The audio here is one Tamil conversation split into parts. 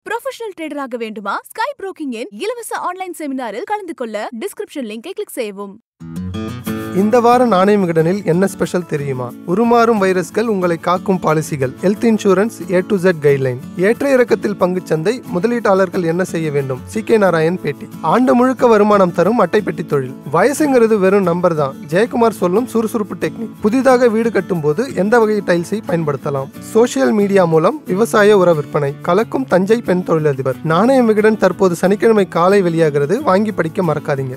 ப்ரொஃபஷனல் ட்ரேடர் ஆக வேண்டுமா ஸ்கை புரோக்கிங்கின் இலவச ஆன்லைன் செமினாரில் கலந்து கொள்ள டிஸ்கிரிப்ஷன் லிங்கை கிளிக் செய்யவும் இந்த வார நாணயம் விகடனில் என்ன ஸ்பெஷல் தெரியுமா உருமாறும் வைரஸ்கள் உங்களை காக்கும் பாலிசிகள் health insurance A to Z guideline ஏற்ற இறக்கத்தில் பங்குச்சந்தை முதலீட்டாளர்கள் என்ன செய்ய வேண்டும் சி கே நாராயண் பேட்டி ஆண்டு முழுக்க வருமானம் தரும் அட்டைப்பெட்டி தொழில் வயசுங்கிறது வெறும் நம்பர் தான் ஜெயக்குமார் சொல்லும் சுறுசுறுப்பு டெக்னிக் புதிதாக வீடு கட்டும் போது எந்த வகை டைல்ஸை பயன்படுத்தலாம் சோஷியல் மீடியா மூலம் விவசாய உர விற்பனை கலக்கும் தஞ்சை பெண் தொழிலதிபர் நாணயம் விகடன் தற்போது சனிக்கிழமை காலை வெளியாகிறது வாங்கி படிக்க மறக்காதீங்க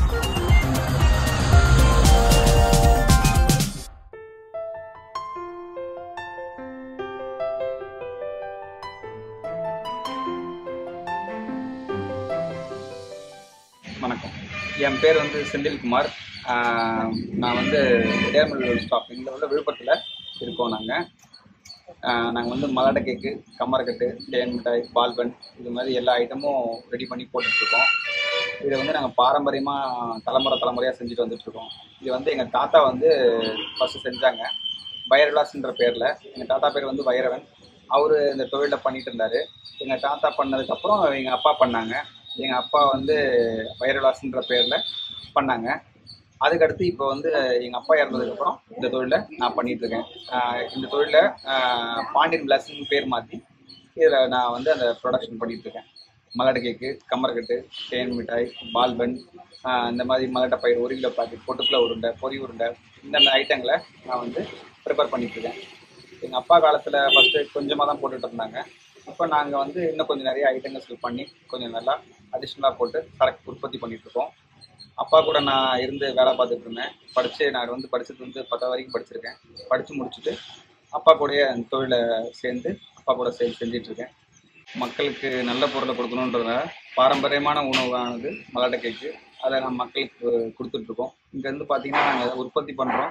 வணக்கம் என் பேர் வந்து செந்தில்குமார் ஆஹ் நான் வந்து டேமல் ஸ்டாப் இங்கே உள்ள விழுப்புரத்தில் இருக்கோம் நாங்கள் நாங்கள் வந்து மலாட்டை கேக்கு கம்மரக்கட்டு தேன் மிட்டாய் பால்பன் இது மாதிரி எல்லா ஐட்டமும் ரெடி பண்ணி போட்டுட்ருக்கோம் இதை வந்து நாங்கள் பாரம்பரியமாக தலைமுறை தலைமுறையாக செஞ்சுட்டு வந்துட்டுருக்கோம் இது வந்து எங்கள் தாத்தா வந்து ஃபஸ்ட்டு செஞ்சாங்க பைரவிலாஸ்ன்ற பேரில் எங்கள் தாத்தா பேர் வந்து வைரவன் அவர் இந்த தொழிலை பண்ணிட்டு இருந்தார் எங்கள் தாத்தா பண்ணதுக்கப்புறம் எங்கள் அப்பா பண்ணாங்க எங்கள் அப்பா வந்து வைரவிலாஸ்ன்ற பேரில் பண்ணாங்க அதுக்கடுத்து இப்போ வந்து எங்கள் அப்பா இறந்ததுக்கப்புறம் இந்த தொழிலை நான் பண்ணிட்டு இருக்கேன் ஆஹ் இந்த தொழிலை ஆஹ் பாண்டியன் பிளாஸ்ன்னு பேர் மாற்றி இதில் நான் வந்து அந்த ப்ரொடக்ஷன் பண்ணிட்டு இருக்கேன் மலாட்டை கேக்கு கம்மர்கட்டு தேன் மிட்டாய் பால்பன் ஆஹ் இந்த மாதிரி மலாட்டை பயிர் ஒரு கிலோ பாக்கெட் பொட்டுக்குள்ள உருண்டை பொரி உருண்டை இந்த ஐட்டங்களை நான் வந்து ப்ரிப்பேர் பண்ணிட்டு இருக்கேன் எங்கள் அப்பா காலத்தில் ஃபஸ்ட்டு கொஞ்சமாக தான் போட்டுட்டு இருந்தாங்க இப்போ நாங்கள் வந்து இன்னும் கொஞ்சம் நிறைய ஐட்டங்கள்ஸ் பண்ணி கொஞ்சம் நல்லா அடிஷ்னலாக போட்டு சரக்கு உற்பத்தி பண்ணிட்டு இருக்கோம் அப்பா கூட நான் இருந்து வேலை பார்த்துட்டு இருந்தேன் படித்து நான் வந்து படிச்சது வந்து பத்தாவது வரைக்கும் படிச்சிருக்கேன் படித்து முடிச்சுட்டு அப்பா கூடயே அந்த தொழிலை சேர்ந்து அப்பா கூட சேர்ந்து செஞ்சுட்டு இருக்கேன் மக்களுக்கு நல்ல பொருளை கொடுக்கணுன்றத பாரம்பரியமான உணவானது மலாட்டை கேக்கு அதை நம்ம மக்களுக்கு கொடுத்துட்ருக்கோம் இங்கேருந்து பார்த்தீங்கன்னா நாங்கள் உற்பத்தி பண்ணுறோம்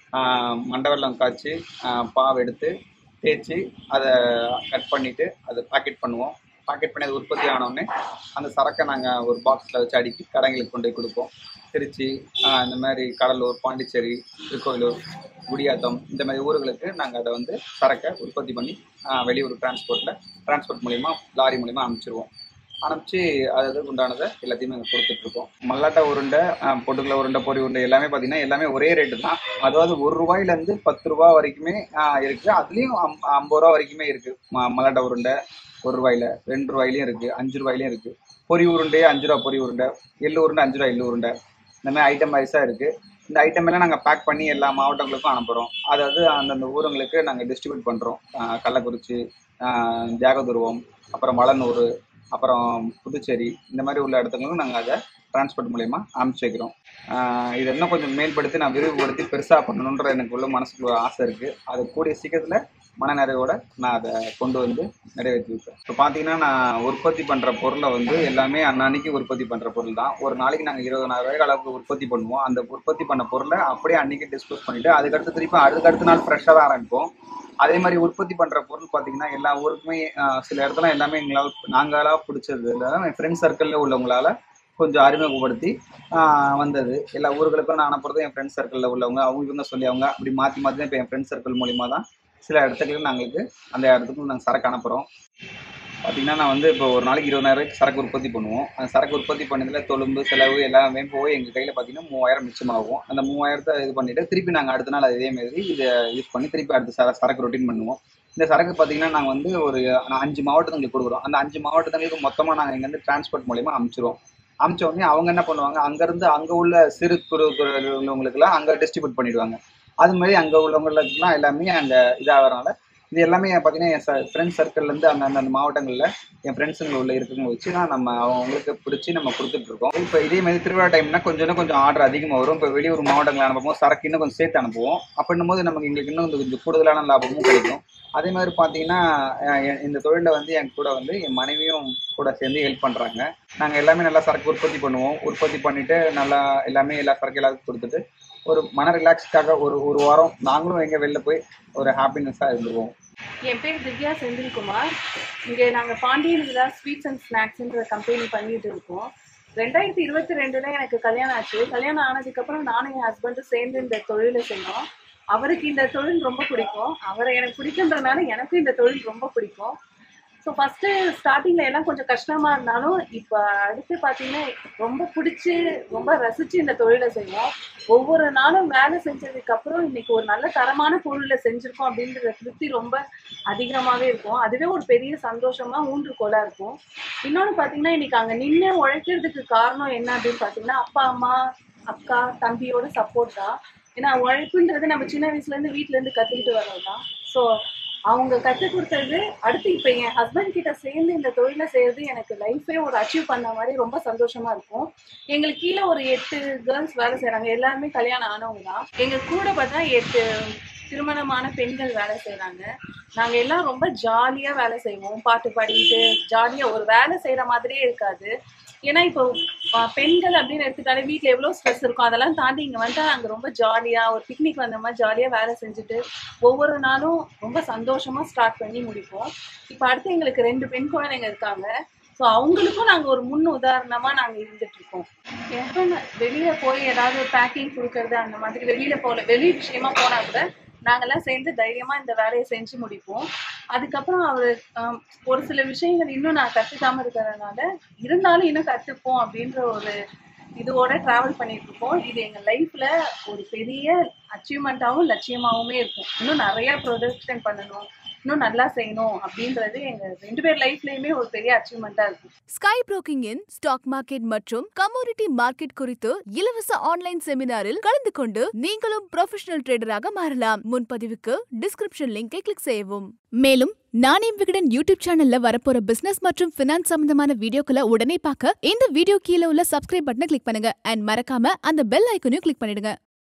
மண்டவெல்லம் காய்ச்சி ஆஹ் பாவு எடுத்து தேய்ச்சி அதை கட் பண்ணிவிட்டு அதை பாக்கெட் பண்ணுவோம் பாக்கெட் பண்ணி அது உற்பத்தி ஆனோடனே அந்த சரக்கை நாங்கள் ஒரு பாக்ஸில் வச்சு அடுக்கி கடைங்களுக்கு கொண்டு போய் கொடுப்போம் திருச்சி ஆஹ் இந்த மாதிரி கடலூர் பாண்டிச்சேரி திருக்கோயிலூர் குடியாத்தம் இந்த மாதிரி ஊர்களுக்கு நாங்கள் அதை வந்து சரக்கை உற்பத்தி பண்ணி ஆஹ் வெளியூர் டிரான்ஸ்போர்ட்டில் டிரான்ஸ்போர்ட் மூலிமா லாரி மூலிமா அனுப்பிச்சிருவோம் அனுப்பிச்சு அது அதுக்கு உண்டானதை எல்லாத்தையுமே நாங்கள் கொடுத்துட்ருக்கோம் மல்லாட்டை உருண்டை ஆஹ் பொட்டுக்கல உருண்டை பொரி உருண்டை எல்லாமே பார்த்தீங்கன்னா எல்லாமே ஒரே ரேட்டு தான் அதாவது ஒரு ரூபாயிலேருந்து பத்து ரூபா வரைக்குமே ஆஹ் இருக்குது அதுலேயும் அம் ஐம்பது ரூபா வரைக்குமே இருக்குது ம மல்லாட்டை உருண்டை ஒரு ரூபாயில ரெண்டு ரூபாயிலையும் இருக்குது அஞ்சு ரூபாயிலையும் இருக்குது பொரி உருண்டையே அஞ்சு ரூபா பொரி உருண்டை எள்ளு உருண்டை அஞ்சு ரூபா எள்ளு உருண்டை இந்த மாதிரி ஐட்டம் வைஸாக இருக்குது இந்த ஐட்டம் எல்லாம் நாங்கள் பேக் பண்ணி எல்லா மாவட்டங்களுக்கும் அனுப்புகிறோம் அதாவது அந்தந்த ஊருங்களுக்கு நாங்கள் டிஸ்ட்ரிபியூட் பண்ணுறோம் கள்ளக்குறிச்சி ஆஹ் தியாகதுருவம் அப்புறம் மலனூர் அப்புறம் புதுச்சேரி இந்த மாதிரி உள்ள இடத்துங்களும் நாங்கள் அதை டிரான்ஸ்போர்ட் மூலயமா அனுப்பிச்சி வைக்கிறோம் ஆஹ் இது இன்னும் கொஞ்சம் மேல்படுத்தி நான் விரிவுபடுத்தி பெருசாக பண்ணணுன்ற எனக்கு உள்ள மனசுக்கு ஒரு ஆசை இருக்குது அது கூடிய சீக்கிரத்தில் மனநிறைவோட நான் அதை கொண்டு வந்து நிறைவேற்றி வைப்பேன் இப்போ பார்த்தீங்கன்னா நான் உற்பத்தி பண்ணுற பொருளை வந்து எல்லாமே அன்னன்னைக்கு உற்பத்தி பண்ணுற பொருள் தான் ஒரு நாளைக்கு நாங்கள் இருபதனாயிரம் ரூபாய்க்கு அளவுக்கு உற்பத்தி பண்ணுவோம் அந்த உற்பத்தி பண்ண பொருளை அப்படியே அன்னைக்கு டிஸ்போஸ் பண்ணிவிட்டு அதுக்கடுத்து திருப்பி அதுக்கடுத்த நாள் ஃப்ரெஷ்ஷாக தான் ஆரம்பிப்போம் அதே மாதிரி உற்பத்தி பண்ணுற பொருள் பார்த்தீங்கன்னா எல்லா ஊருக்குமே ஆஹ் சில இடத்துல எல்லாமே எங்களால் நாங்களாக பிடிச்சது இல்லை என் ஃப்ரெண்ட் சர்க்கிளில் உள்ளவங்களால கொஞ்சம் அறிமுகப்படுத்தி ஆஹ் வந்தது எல்லா ஊர்களுக்கும் நான் அனுப்புறது என் ஃப்ரெண்ட் சர்க்கிளில் உள்ளவங்க அவங்க இவங்க சொல்லி அவங்க அப்படி மாற்றி மாற்றி தான் இப்போ என் ஃப்ரெண்ட் சர்க்கிள் மூலிமா தான் சில இடத்துக்கு நாங்களுக்கு அந்த இடத்துக்கு நாங்கள் சரக்கு அனுப்புகிறோம் பார்த்தீங்கன்னா நான் வந்து இப்போ ஒரு நாளைக்கு இருபதாயிரம் ரூபாய்க்கு சரக்கு உற்பத்தி பண்ணுவோம் அந்த சரக்கு உற்பத்தி பண்ணதில் தொழும்பு செலவு எல்லாமே போய் எங்கள் கையில் பார்த்தீங்கன்னா மூவாயிரம் மிச்சமாகும் அந்த மூவாயிரத்தை இது பண்ணிவிட்டு திருப்பி நாங்கள் அடுத்த நாள் அதே மாதிரி இதை யூஸ் பண்ணி திருப்பி அடுத்த சர சரக்கு ரொட்டீன் பண்ணுவோம் இந்த சரக்கு பார்த்தீங்கன்னா நாங்கள் வந்து ஒரு நான் அஞ்சு மாவட்டத்துங்களுக்கு கொடுக்குறோம் அந்த அஞ்சு மாவட்டத்துங்களுக்கு மொத்தமாக நாங்கள் இங்கேருந்து டிரான்ஸ்போர்ட் மூலிமா அனுப்பிச்சிருவோம் அனுப்பிச்ச உடனே அவங்க என்ன பண்ணுவாங்க அங்கேருந்து அங்கே உள்ள சிறு குறு குறு உள்ளவங்களுக்குலாம் அங்கே டிஸ்ட்ரிபியூட் பண்ணிடுவாங்க அது மாதிரி அங்கே உள்ளவங்களுக்குலாம் எல்லாமே அங்கே இதாகிறனால இது எல்லாமே பார்த்தீங்கன்னா என் ஃப்ரெண்ட்ஸ் சர்க்கிள்லேருந்து அந்த அந்த மாவட்டங்களில் என் ஃப்ரெண்ட்ஸுங்க உள்ள இருக்கவங்க வச்சு தான் நம்ம அவங்களுக்கு பிடிச்சி நம்ம கொடுத்துட்ருக்கோம் இப்போ இதே மாதிரி திருவிழா டைம்னா கொஞ்சம் இன்னும் கொஞ்சம் ஆர்டர் அதிகமாக வரும் இப்போ வெளியூர் மாவட்டங்கள் அனுப்பும்போது சரக்கு இன்னும் கொஞ்சம் சேர்த்து அனுப்புவோம் அப்படின்னும் போது நமக்கு எங்களுக்கு இன்னும் கொஞ்சம் கூடுதலான லாபமும் கிடைக்கும் அதே மாதிரி பார்த்தீங்கன்னா அஹ் எ- இந்த தொழிலில் வந்து என் கூட வந்து என் மனைவியும் கூட சேர்ந்து ஹெல்ப் பண்ணுறாங்க நாங்கள் எல்லாமே நல்லா சரக்கு உற்பத்தி பண்ணுவோம் உற்பத்தி பண்ணிட்டு நல்லா எல்லாமே எல்லா சரக்கு எல்லாத்துக்கும் கொடுத்துட்டு ஒரு மன ரிலாக்ஸ்க்காக ஒரு ஒரு வாரம் நாங்களும் எங்கே வெளில போய் ஒரு ஹாப்பினஸ்ஸாக இருந்துருவோம் என் பேர் திவ்யா செந்தில்குமார் இங்கே நாங்கள் பாண்டியன் விழா ஸ்வீட்ஸ் அண்ட் ஸ்நாக்ஸ்ன்ற கம்பெனி பண்ணிட்டு இருக்கோம் ரெண்டாயிரத்தி இருபத்தி ரெண்டுல எனக்கு கல்யாணம் ஆச்சு கல்யாணம் ஆனதுக்கப்புறம் நானும் என் ஹஸ்பண்டும் சேர்ந்து இந்த தொழிலை செஞ்சோம் அவருக்கு இந்த தொழில் ரொம்ப பிடிக்கும் அவரை எனக்கு பிடிக்குன்றதுனால எனக்கும் இந்த தொழில் ரொம்ப பிடிக்கும் ஸோ ஸோ ஃபஸ்ட்டு ஸ்டார்டிங்கில் எல்லாம் கொஞ்சம் கஷ்டமாக இருந்தாலும் இப்போ அடுத்து பார்த்தீங்கன்னா ரொம்ப பிடிச்சி ரொம்ப ரசித்து இந்த தொழிலை செய்வோம் ஒவ்வொரு நாளும் வேலை செஞ்சதுக்கப்புறம் இன்னைக்கு ஒரு நல்ல தரமான பொருளை செஞ்சுருக்கோம் அப்படின்ற திருப்தி ரொம்ப அதிகமாகவே இருக்கும் அதுவே ஒரு பெரிய சந்தோஷமா ஊன்றுகோலாக இருக்கும் இன்னொன்று பார்த்தீங்கன்னா இன்னைக்கு அங்கே நின்று உழைக்கிறதுக்கு காரணம் என்ன அப்படின்னு பார்த்தீங்கன்னா அப்பா அம்மா அக்கா தம்பியோட சப்போர்ட் தான் ஏன்னா உழைப்புன்றது நம்ம சின்ன வயசுலேருந்து வீட்டிலேருந்து கற்றுக்கிட்டு வர்றது தான் ஸோ அவங்க கற்றுக் கொடுத்தது அடுத்து இப்போ என் ஹஸ்பண்ட் கிட்ட சேர்ந்து இந்த தொழிலை செய்யறது எனக்கு லைஃபே ஒரு அச்சீவ் பண்ண மாதிரி ரொம்ப சந்தோஷமா இருக்கும் எங்களுக்கு கீழே ஒரு எட்டு கேர்ள்ஸ் வேலை செய்கிறாங்க எல்லாருமே கல்யாணம் ஆனவங்க தான் எங்கள் கூட பார்த்தா எட்டு திருமணமான பெண்கள் வேலை செய்கிறாங்க நாங்கள் எல்லாம் ரொம்ப ஜாலியாக வேலை செய்வோம் பாட்டு பாடிட்டு ஜாலியாக ஒரு வேலை செய்கிற மாதிரியே இருக்காது ஏன்னா இப்போ ஆ, பெண்கள் அப்படின்னு எடுத்துட்டாலே வீட்டில் எவ்வளோ ஸ்ட்ரெஸ் இருக்கும் அதெல்லாம் தாண்டி இங்கே வந்தா அங்கே ரொம்ப ஜாலியாக ஒரு பிக்னிக் வந்த மாதிரி ஜாலியாக வேலை செஞ்சுட்டு ஒவ்வொரு நாளும் ரொம்ப சந்தோஷமாக ஸ்டார்ட் பண்ணி முடிப்போம் இப்போ அடுத்து எங்களுக்கு ரெண்டு பெண் குழந்தைங்க இருக்காங்க ஸோ அவங்களுக்கும் நாங்கள் ஒரு முன் உதாரணமாக நாங்கள் இருந்துட்டு இருக்கோம் எப்போ வெளியே போய் ஏதாவது பேக்கிங் கொடுக்கறது அந்த மாதிரி வெளியில் போகல வெளி விஷயமா போனால் கூட நாங்கெல்லாம் சேர்ந்து தைரியமாக இந்த வேலையை செஞ்சு முடிப்போம் அதுக்கப்புறம் அவர் ஒரு சில விஷயங்கள் இன்னும் நான் கற்றுக்காம இருக்கிறதுனால இருந்தாலும் இன்னும் கற்றுப்போம் அப்படின்ற ஒரு இதோட ட்ராவல் பண்ணிட்டு இருக்கோம் இது எங்கள் லைஃப்பில் ஒரு பெரிய அச்சீவ்மெண்ட்டாகவும் லட்சியமாகவுமே இருக்கும் இன்னும் நிறைய ப்ரொடக்ஷன் பண்ணணும் இன்னும் நல்லா செய்யணும் அப்படின்றது எங்கள் ரெண்டு பேர் லைஃப்லேயுமே ஒரு பெரிய அச்சீவ்மெண்ட்டாக இருக்கும் ஸ்கை புரோக்கிங் இன் ஸ்டாக் மார்க்கெட் மற்றும் கமோடிட்டி மார்க்கெட் குறித்து இலவச ஆன்லைன் செமினாரில் கலந்து கொண்டு நீங்களும் ப்ரொஃபஷனல் ட்ரேடராக மாறலாம் முன்பதிவுக்கு டிஸ்கிரிப்ஷன் லிங்கை கிளிக் செய்யவும் மேலும் நானே விகடன் யூடியூப் சேனல்ல வரப்போற பிசினஸ் மற்றும் பினான்ஸ் சம்பந்தமான வீடியோக்களை உடனே பார்க்க இந்த வீடியோ கீழே உள்ள சப்ஸ்கிரைப் பட்டனை கிளிக் பண்ணுங்க அண்ட் மறக்காம அந்த பெல் ஐக்கனையும் கிளிக் பண்ணிடுங்க